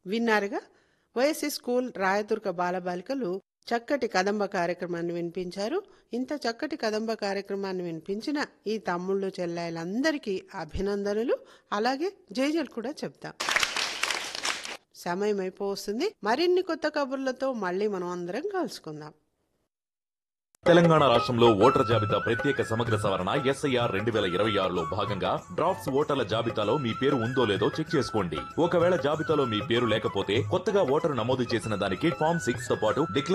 విన్నారుగా వైఎస్సి స్కూల్ రాయదుర్గ బాలబాలికలు చక్కటి కదంబ కార్యక్రమాన్ని వినిపించారు ఇంత చక్కటి కదంబ కార్యక్రమాన్ని వినిపించిన ఈ తమ్ముళ్ళు చెల్లాయిలందరికీ అభినందనలు అలాగే జేజలు కూడా చెప్తాం సమయం అయిపోతుంది మరిన్ని కొత్త కబుర్లతో మళ్ళీ మనం అందరం కలుసుకుందాం తెలంగాణ రాష్ట్రంలో ఓటర్ జాబితా ప్రత్యేక సమగ్ర సవరణ ఎస్ఐఆర్ రెండు వేల ఇరవై ఆరులో భాగంగా డ్రాఫ్ట్స్ ఓటర్ల జాబితాలో మీ పేరు ఉందో లేదో చెక్ చేసుకోండి ఒకవేళ జాబితాలో మీ పేరు లేకపోతే కొత్తగా ఓటరు నమోదు చేసిన దానికి ఫామ్ సిక్స్ తో పాటు డిక్లరేషన్